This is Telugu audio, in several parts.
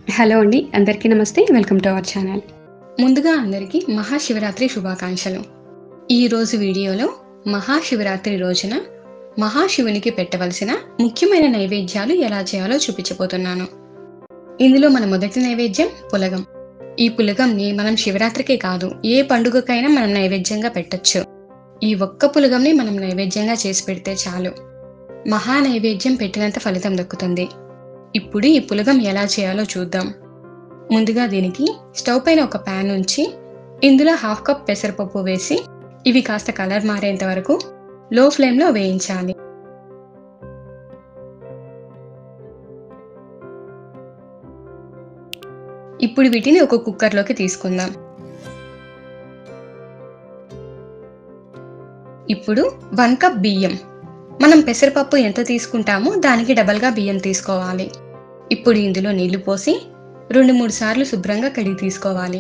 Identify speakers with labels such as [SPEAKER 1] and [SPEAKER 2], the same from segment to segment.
[SPEAKER 1] హలో అండి అందరికీ నమస్తే వెల్కమ్ టు అవర్ ఛానల్
[SPEAKER 2] ముందుగా అందరికీ మహాశివరాత్రి శుభాకాంక్షలు ఈ రోజు వీడియోలో మహాశివరాత్రి రోజున మహాశివునికి పెట్టవలసిన ముఖ్యమైన నైవేద్యాలు ఎలా చేయాలో చూపించబోతున్నాను ఇందులో మన మొదటి నైవేద్యం పులగం ఈ పులగంని మనం శివరాత్రికే కాదు ఏ పండుగకైనా మనం నైవేద్యంగా పెట్టొచ్చు ఈ ఒక్క పులగంని మనం నైవేద్యంగా చేసి పెడితే చాలు మహా నైవేద్యం పెట్టినంత ఫలితం దక్కుతుంది ఇప్పుడు ఈ పులగం ఎలా చేయాలో చూద్దాం ముందుగా దీనికి స్టవ్ పైన ఒక ప్యాన్ ఉంచి ఇందులో హాఫ్ కప్ పెసరపప్పు వేసి ఇవి కాస్త కలర్ మారేంత వరకు లో ఫ్లేమ్లో వేయించాలి ఇప్పుడు వీటిని ఒక కుక్కర్లోకి తీసుకుందాం ఇప్పుడు వన్ కప్ బియ్యం మనం పెసరపప్పు ఎంత తీసుకుంటామో దానికి డబల్గా బియ్యం తీసుకోవాలి ఇప్పుడు ఇందులో నీళ్లు పోసి రెండు మూడు సార్లు శుభ్రంగా కడిగి తీసుకోవాలి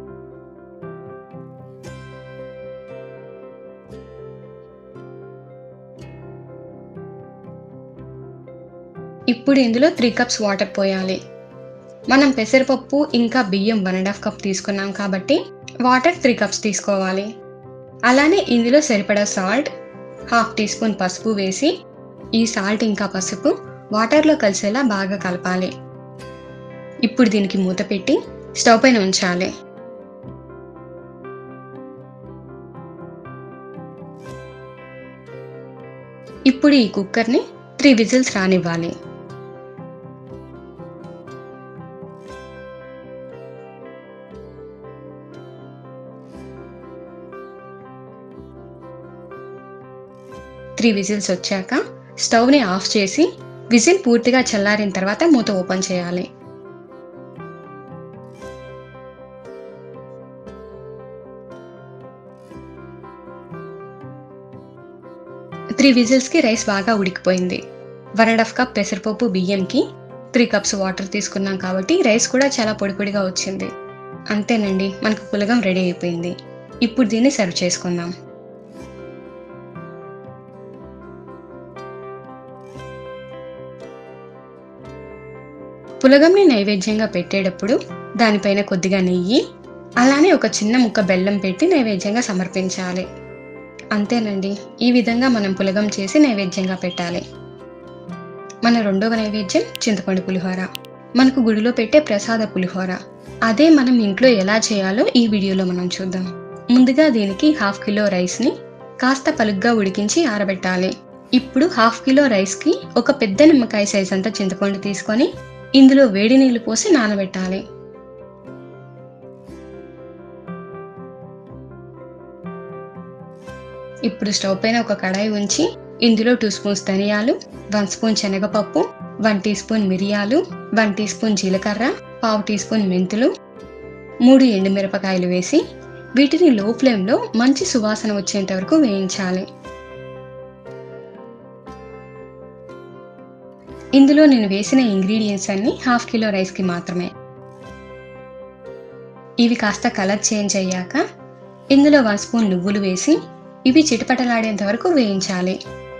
[SPEAKER 2] ఇప్పుడు ఇందులో త్రీ కప్స్ వాటర్ పోయాలి మనం పెసరపప్పు ఇంకా బియ్యం వన్ అండ్ హాఫ్ కప్ తీసుకున్నాం కాబట్టి వాటర్ త్రీ కప్స్ తీసుకోవాలి అలానే ఇందులో సరిపడా సాల్ట్ హాఫ్ టీ స్పూన్ పసుపు వేసి ఈ సాల్ట్ ఇంకా పసుపు వాటర్లో కలిసేలా బాగా కలపాలి ఇప్పుడు దీనికి మూత పెట్టి స్టవ్ పైన ఉంచాలి ఇప్పుడు ఈ కుక్కర్ని త్రీ విజిల్స్ రానివ్వాలి త్రీ విజిల్స్ వచ్చాక స్టవ్ని ఆఫ్ చేసి విజిల్ పూర్తిగా చల్లారిన తర్వాత మూత ఓపెన్ చేయాలి త్రీ విజిల్స్కి రైస్ బాగా ఉడికిపోయింది వన్ అండ్ హాఫ్ కప్ పెసరపప్పు బియ్యంకి త్రీ కప్స్ వాటర్ తీసుకున్నాం కాబట్టి రైస్ కూడా చాలా పొడి పొడిగా వచ్చింది అంతేనండి మనకు పులగం రెడీ అయిపోయింది ఇప్పుడు దీన్ని సర్వ్ చేసుకుందాం పులగంని నైవేద్యంగా పెట్టేటప్పుడు దానిపైన కొద్దిగా నెయ్యి అలానే ఒక చిన్న ముక్క బెల్లం పెట్టి నైవేద్యంగా సమర్పించాలి అంతేనండి ఈ విధంగా మనం పులగం చేసి నైవేద్యంగా పెట్టాలి మన రెండవ నైవేద్యం చింతపండు పులిహోర మనకు గుడిలో పెట్టే ప్రసాద పులిహోర అదే మనం ఇంట్లో ఎలా చేయాలో ఈ వీడియోలో మనం చూద్దాం ముందుగా దీనికి హాఫ్ కిలో రైస్ని కాస్త పలుగ్గా ఉడికించి ఆరబెట్టాలి ఇప్పుడు హాఫ్ కిలో రైస్కి ఒక పెద్ద నిమ్మకాయ సైజ్ అంతా చింతపండు తీసుకొని ఇందులో వేడి నీళ్లు పోసి నానబెట్టాలి ఇప్పుడు స్టవ్ పైన ఒక కడాయి ఉంచి ఇందులో టూ స్పూన్స్ ధనియాలు వన్ స్పూన్ శనగపప్పు వన్ టీ స్పూన్ మిరియాలు వన్ టీ స్పూన్ జీలకర్ర పావు టీ స్పూన్ మెంతులు మూడు ఎండుమిరపకాయలు వేసి వీటిని లో ఫ్లేమ్లో మంచి సువాసన వచ్చేంత వరకు వేయించాలి ఇందులో నేను వేసిన ఇంగ్రీడియంట్స్ అన్ని హాఫ్ కిలో రైస్కి మాత్రమే ఇవి కాస్త కలర్ చేంజ్ అయ్యాక ఇందులో వన్ స్పూన్ నువ్వులు వేసి ఇవి చిటపటలాడేంత వరకు వేయించాలి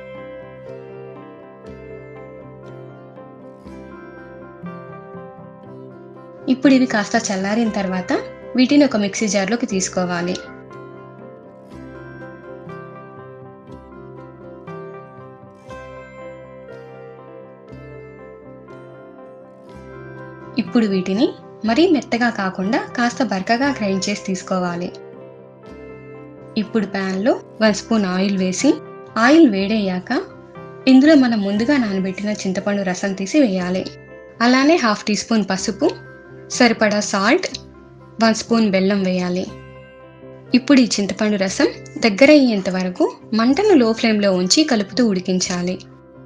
[SPEAKER 2] ఇప్పుడు ఇవి కాస్త చల్లారిన తర్వాత వీటిని ఒక మిక్సీ జార్లోకి తీసుకోవాలి ఇప్పుడు వీటిని మరీ మెత్తగా కాకుండా కాస్త బరకగా గ్రైండ్ చేసి తీసుకోవాలి ఇప్పుడు ప్యాన్లో వన్ స్పూన్ ఆయిల్ వేసి ఆయిల్ వేడయ్యాక ఇందులో మనం ముందుగా నానబెట్టిన చింతపండు రసం తీసి వేయాలి అలానే హాఫ్ టీ స్పూన్ పసుపు సరిపడా సాల్ట్ వన్ స్పూన్ బెల్లం వేయాలి ఇప్పుడు ఈ చింతపండు రసం దగ్గర అయ్యేంత వరకు మంటను లో ఫ్లేమ్లో ఉంచి కలుపుతూ ఉడికించాలి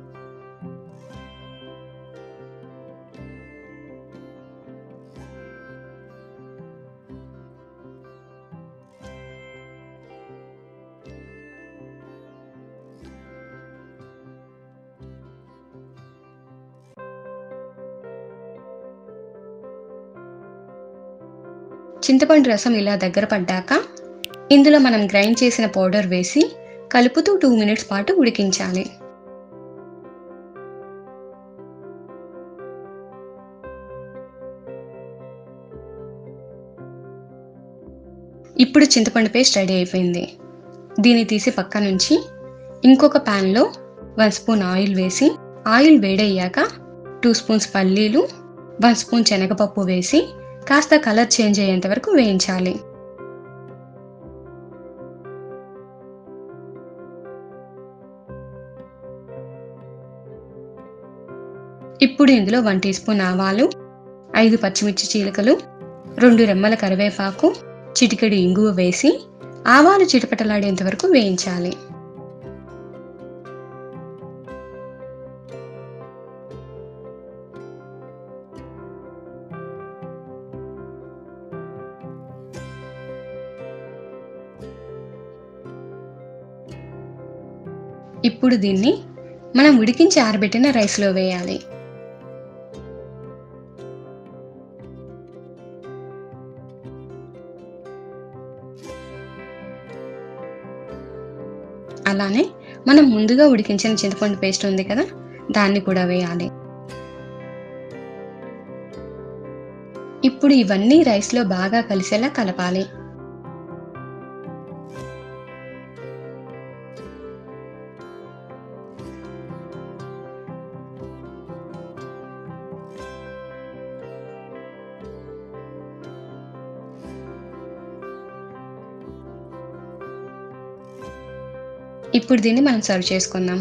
[SPEAKER 2] చింతపండు రసం ఇలా దగ్గర పడ్డాక ఇందులో మనం గ్రైండ్ చేసిన పౌడర్ వేసి కలుపుతూ టూ మినిట్స్ పాటు ఉడికించాలి ఇప్పుడు చింతపండు పేస్ట్ రెడీ అయిపోయింది దీన్ని తీసి పక్క నుంచి ఇంకొక ప్యాన్లో వన్ స్పూన్ ఆయిల్ వేసి ఆయిల్ వేడయ్యాక టూ స్పూన్స్ పల్లీలు వన్ స్పూన్ శనగపప్పు వేసి కాస్త కలర్ చేంజ్ అయ్యేంత వరకు వేయించాలి ఇప్పుడు ఇందులో వన్ టీ స్పూన్ ఆవాలు ఐదు పచ్చిమిర్చి చీలికలు రెండు రెమ్మల కరివేపాకు చిటికెడు ఇంగువ వేసి ఆవాలు చిటపటలాడేంత వరకు వేయించాలి ఇప్పుడు దీన్ని మనం ఉడికించి ఆరబెట్టిన రైస్లో వేయాలి అలానే మనం ముందుగా ఉడికించిన చింతపండు పేస్ట్ ఉంది కదా దాన్ని కూడా వేయాలి ఇప్పుడు ఇవన్నీ రైస్లో బాగా కలిసేలా కలపాలి ఇప్పుడు దీన్ని మనం సర్వ్ చేసుకుందాం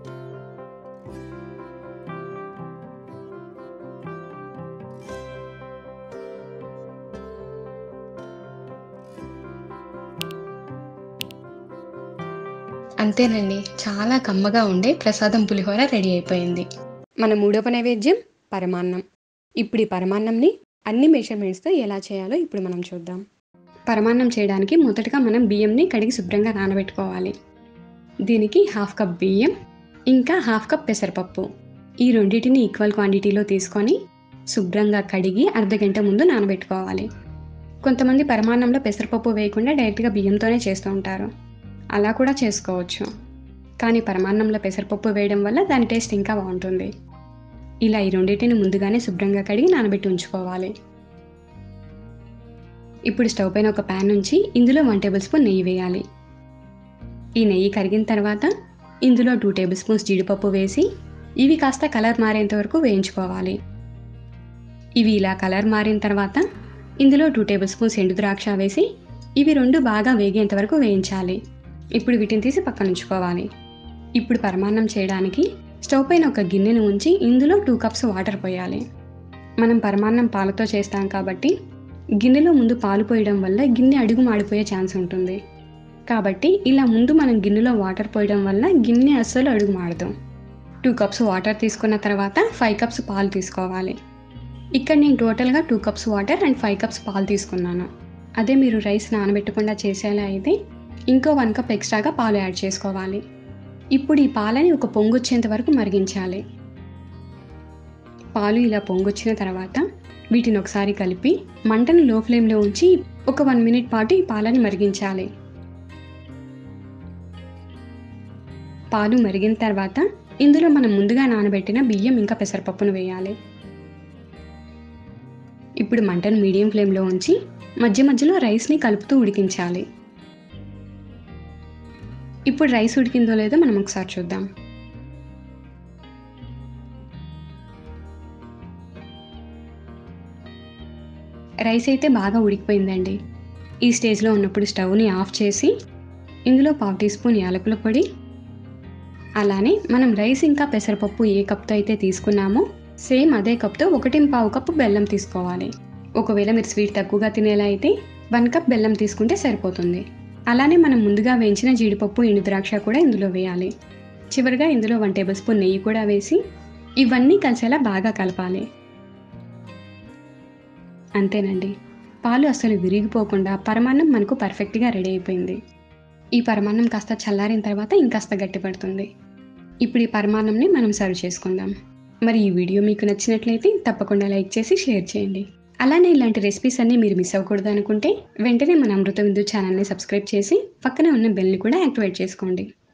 [SPEAKER 2] అంతేనండి చాలా కమ్మగా ఉండే ప్రసాదం పులిహోర రెడీ అయిపోయింది
[SPEAKER 1] మన మూడవ నైవేద్యం పరమాన్నం ఇప్పుడు ఈ పరమాన్నంని అన్ని మెజర్మెంట్స్తో ఎలా చేయాలో ఇప్పుడు మనం చూద్దాం పరమాన్నం చేయడానికి మొదటగా మనం బియ్యంని కడిగి శుభ్రంగా నానబెట్టుకోవాలి దీనికి హాఫ్ కప్ బియ్యం ఇంకా హాఫ్ కప్ పెసరపప్పు ఈ రెండింటిని ఈక్వల్ క్వాంటిటీలో తీసుకొని శుభ్రంగా కడిగి అర్ధగంట ముందు నానబెట్టుకోవాలి కొంతమంది పరమాన్నంలో పెసరపప్పు వేయకుండా డైరెక్ట్గా బియ్యంతోనే చేస్తూ ఉంటారు అలా కూడా చేసుకోవచ్చు కానీ పరమాన్నంలో పెసరపప్పు వేయడం వల్ల దాని టేస్ట్ ఇంకా బాగుంటుంది ఇలా ఈ రెండింటిని ముందుగానే శుభ్రంగా కడిగి నానబెట్టి ఉంచుకోవాలి ఇప్పుడు స్టవ్ పైన ఒక ప్యాన్ నుంచి ఇందులో వన్ టేబుల్ స్పూన్ నెయ్యి వేయాలి ఈ నెయ్యి కరిగిన తర్వాత ఇందులో టూ టేబుల్ స్పూన్స్ జీడిపప్పు వేసి ఇవి కాస్త కలర్ మారేంత వరకు వేయించుకోవాలి ఇవి ఇలా కలర్ మారిన తర్వాత ఇందులో టూ టేబుల్ స్పూన్స్ ఎండు ద్రాక్ష వేసి ఇవి రెండు బాగా వేగేంత వరకు వేయించాలి ఇప్పుడు వీటిని తీసి పక్కన ఉంచుకోవాలి ఇప్పుడు పరమాన్నం చేయడానికి స్టవ్ పైన ఒక గిన్నెను ఉంచి ఇందులో టూ కప్స్ వాటర్ పోయాలి మనం పరమాన్నం పాలతో చేస్తాం కాబట్టి గిన్నెలో ముందు పాలు పోయడం వల్ల గిన్నె అడుగు మాడిపోయే ఛాన్స్ ఉంటుంది కాబట్టి ఇలా ముందు మనం గిన్నెలో వాటర్ పోయడం వల్ల గిన్నె అస్సలు అడుగు మాడదు టూ కప్స్ వాటర్ తీసుకున్న తర్వాత ఫైవ్ కప్స్ పాలు తీసుకోవాలి ఇక్కడ నేను టోటల్గా two cups water and five cups పాలు తీసుకున్నాను అదే మీరు రైస్ నానబెట్టకుండా చేసేలా అయితే ఇంకో వన్ కప్ ఎక్స్ట్రాగా పాలు యాడ్ చేసుకోవాలి ఇప్పుడు ఈ పాలని ఒక పొంగొచ్చేంత వరకు మరిగించాలి పాలు ఇలా పొంగొచ్చిన తర్వాత వీటిని ఒకసారి కలిపి మంటను లో ఫ్లేమ్లో ఉంచి ఒక వన్ మినిట్ పాటు ఈ పాలని మరిగించాలి పాలు మరిగిన తర్వాత ఇందులో మనం ముందుగా నానబెట్టిన బియ్యం ఇంకా పెసరపప్పును వేయాలి ఇప్పుడు మంటను మీడియం ఫ్లేమ్లో ఉంచి మధ్య మధ్యలో రైస్ని కలుపుతూ ఉడికించాలి ఇప్పుడు రైస్ ఉడికిందో లేదో మనం ఒకసారి చూద్దాం రైస్ అయితే బాగా ఉడికిపోయిందండి ఈ స్టేజ్లో ఉన్నప్పుడు స్టవ్ని ఆఫ్ చేసి ఇందులో పావు టీ స్పూన్ యాలకుల పొడి అలానే మనం రైస్ ఇంకా పెసరపప్పు ఏ కప్తో అయితే తీసుకున్నామో సేమ్ అదే కప్తో ఒకటి పావు కప్పు బెల్లం తీసుకోవాలి ఒకవేళ మీరు స్వీట్ తక్కువగా తినేలా అయితే వన్ కప్ బెల్లం తీసుకుంటే సరిపోతుంది అలానే మనం ముందుగా వేయించిన జీడిపప్పు ఎండు ద్రాక్ష కూడా ఇందులో వేయాలి చివరిగా ఇందులో వన్ టేబుల్ స్పూన్ నెయ్యి కూడా వేసి ఇవన్నీ కలిసేలా బాగా కలపాలి అంతేనండి పాలు అసలు విరిగిపోకుండా పరమాన్నం మనకు పర్ఫెక్ట్గా రెడీ అయిపోయింది ఈ పరమాన్నం కాస్త చల్లారిన తర్వాత ఇంకాస్త గట్టిపడుతుంది ఇప్పుడు ఈ పరమాన్నంని మనం సర్వ్ చేసుకుందాం మరి ఈ వీడియో మీకు నచ్చినట్లయితే తప్పకుండా లైక్ చేసి షేర్ చేయండి అలానే ఇలాంటి రెసిపీస్ అన్నీ మీరు మిస్ అవ్వకూడదు అనుకుంటే వెంటనే మన అమృత విందు ఛానల్ని సబ్స్క్రైబ్ చేసి పక్కనే ఉన్న బెల్ని కూడా యాక్టివేట్ చేసుకోండి